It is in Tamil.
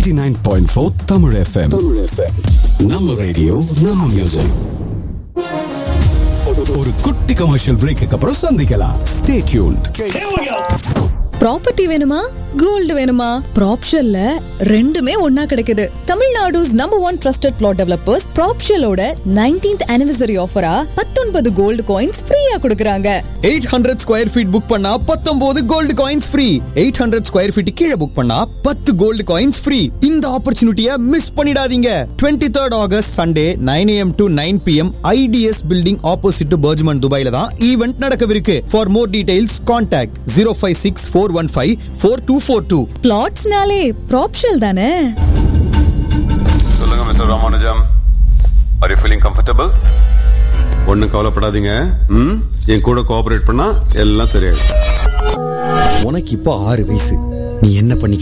89.4 Tamil FM. Tamil FM. நம்ம ரேடியோ நம்ம மியூசிக் ஒரு குட்டி கமர்ஷியல் பிரேக்கு அப்புறம் சந்திக்கலாம் ஸ்டே டியூன்ட் ப்ராப்பர்ட்டி வேணுமா கோல்டு வேணுமா ப்ராப்ஷல்ல ரெண்டுமே ஒன்னா கிடைக்குது Tamil Nadu's number one trusted flat developers ப்ராப்ஷலோட 19th anniversary ஆஃபரா 19 கோல்டு காயின்ஸ் ஃப்ரீயா கொடுக்கறாங்க eight hundred square feet book பண்ணா பத்தொன்பது gold coins free eight hundred square feet கீழே புக் பண்ணா பத்து கோல்டு காயின்ஸ் ஃப்ரீ இந்த ஆப்பர்ச்சுனிட்டியை மிஸ் பண்ணிடாதீங்க twenty third August Sunday nine AM to nine PM IDS building opposite to BurJuman துபாயில தான் ஈவெண்ட் நடக்கவிருக்கு for more details contact zero five six four one five four two four two பிளாட்ஸ்னாலே ப்ராப்ஷல் தானே சொல்லுங்க mister Ramanujam are you feeling comfortable ஒன்றும் கவலைப்படாதீங்க ம் என் கூட கோஆபரேட் பண்ணா எல்லாம் சரியாயிடும் உனக்கு இப்போ ஆறு வயசு நீ என்ன பண்ணிக்கிட்டு